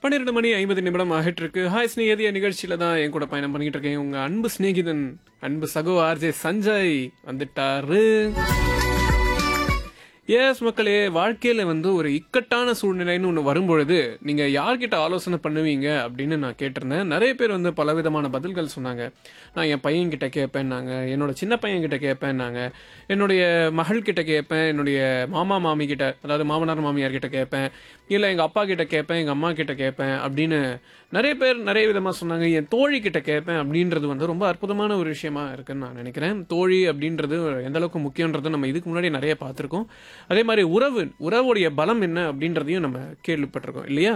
பன்னிரெண்டு மணி ஐம்பது நிமிடம் ஆகிட்டு இருக்கு ஹாய் ஸ்நேகிதிய நிகழ்ச்சியில தான் என் கூட பயணம் பண்ணிட்டு இருக்கேன் உங்க அன்பு சிநேகிதன் அன்பு சகோ ஆர்ஜே சஞ்சய் வந்துட்டாரு எஸ் மக்களே வாழ்க்கையில வந்து ஒரு இக்கட்டான சூழ்நிலைன்னு ஒன்று வரும்பொழுது நீங்க யார்கிட்ட ஆலோசனை பண்ணுவீங்க அப்படின்னு நான் கேட்டிருந்தேன் நிறைய பேர் வந்து பலவிதமான பதில்கள் சொன்னாங்க நான் என் பையன்கிட்ட கேட்பேன்னாங்க என்னோட சின்ன பையன்கிட்ட கேட்பேன்னாங்க என்னுடைய மகள் கிட்ட கேட்பேன் என்னுடைய மாமா மாமி கிட்ட அதாவது மாமனார் மாமியார் கிட்ட கேட்பேன் இல்லை எங்கள் அப்பா கிட்ட கேட்பேன் எங்கள் அம்மா கிட்ட கேட்பேன் அப்படின்னு நிறைய பேர் நிறைய விதமாக சொன்னாங்க என் தோழி கிட்ட கேட்பேன் அப்படின்றது வந்து ரொம்ப அற்புதமான ஒரு விஷயமா இருக்குன்னு நான் நினைக்கிறேன் தோழி அப்படின்றது எந்த அளவுக்கு முக்கியன்றது நம்ம இதுக்கு முன்னாடி நிறைய பார்த்துருக்கோம் அதே மாதிரி உறவு உறவுடைய பலம் என்ன அப்படின்றதையும் நம்ம கேள்விப்பட்டிருக்கோம் இல்லையா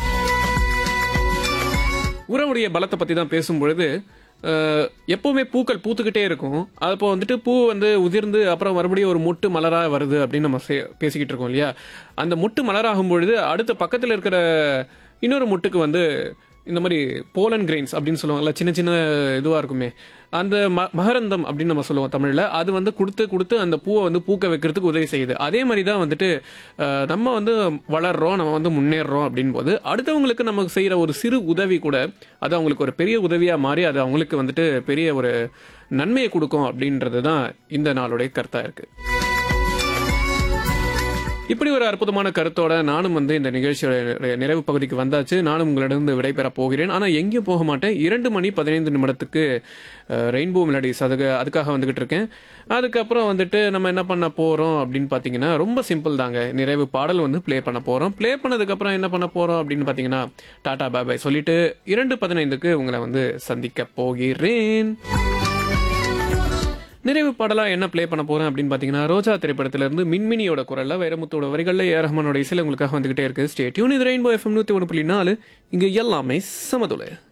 உறவுடைய பலத்தை பற்றி தான் பேசும்பொழுது அஹ், எப்பவுமே பூக்கள் பூத்துக்கிட்டே இருக்கும் அப்போ வந்துட்டு பூ வந்து உதிர்ந்து அப்புறம் மறுபடியும் ஒரு மொட்டு மலராக வருது அப்படின்னு நம்ம சே- பேசிக்கிட்டு இருக்கோம் இல்லையா அந்த மொட்டு மலராகும் பொழுது அடுத்த பக்கத்தில் இருக்கிற இன்னொரு மொட்டுக்கு வந்து இந்த மாதிரி போலன் கிரெயின்ஸ் அப்படின்னு சொல்லுவாங்கல்ல சின்ன சின்ன இதுவாக இருக்குமே அந்த ம மகரந்தம் அப்படின்னு நம்ம சொல்லுவோம் தமிழில் அது வந்து கொடுத்து கொடுத்து அந்த பூவை வந்து பூக்க வைக்கிறதுக்கு உதவி செய்யுது அதே மாதிரி தான் வந்துட்டு அஹ், நம்ம வந்து வளர்றோம் நம்ம வந்து முன்னேறுறோம் அப்படின் போது அடுத்தவங்களுக்கு நமக்கு செய்கிற ஒரு சிறு உதவி கூட அது அவங்களுக்கு ஒரு பெரிய உதவியாக மாறி அது அவங்களுக்கு வந்துட்டு பெரிய ஒரு நன்மையை கொடுக்கும் அப்படின்றது தான் இந்த நாளுடைய கருத்தாக இருக்குது இப்படி ஒரு அற்புதமான கருத்தோட நானும் வந்து இந்த நிகழ்ச்சியோட நிறைவு பகுதிக்கு வந்தாச்சு நானும் உங்களிடம் விடைபெற போகிறேன் ஆனால் எங்கேயும் போக மாட்டேன் இரண்டு மணி பதினைந்து நிமிடத்துக்கு ரெயின்போ மெலடிஸ் அதுக்கு அதுக்காக வந்துகிட்டு இருக்கேன் அதுக்கப்புறம் வந்துட்டு நம்ம என்ன பண்ண போகிறோம் அப்படின்னு பார்த்தீங்கன்னா ரொம்ப சிம்பிள் தாங்க நிறைவு பாடல் வந்து ப்ளே பண்ண போகிறோம் ப்ளே பண்ணதுக்கப்புறம் என்ன பண்ண போகிறோம் அப்படின்னு பார்த்தீங்கன்னா டாடா பாய் சொல்லிட்டு இரண்டு பதினைந்துக்கு உங்களை வந்து சந்திக்க போகிறேன் நிறைவு பாடலா என்ன ப்ளே பண்ண போறேன் அப்படின்னு பாத்தீங்கன்னா ரோஜா திரைப்படத்துல இருந்து மின்மினியோட குரல்ல வைரமுத்தோட வரிகள்ல ஏ ரஹ்மானோட இசையில உங்களுக்காக வந்துகிட்டே இருக்கு ஸ்டேட்யூன் இது ரெயின்போ எஃப்எம் நூத்தி ஒன்று புள்ளி நாலு இங்க எல்லாமே சமதுல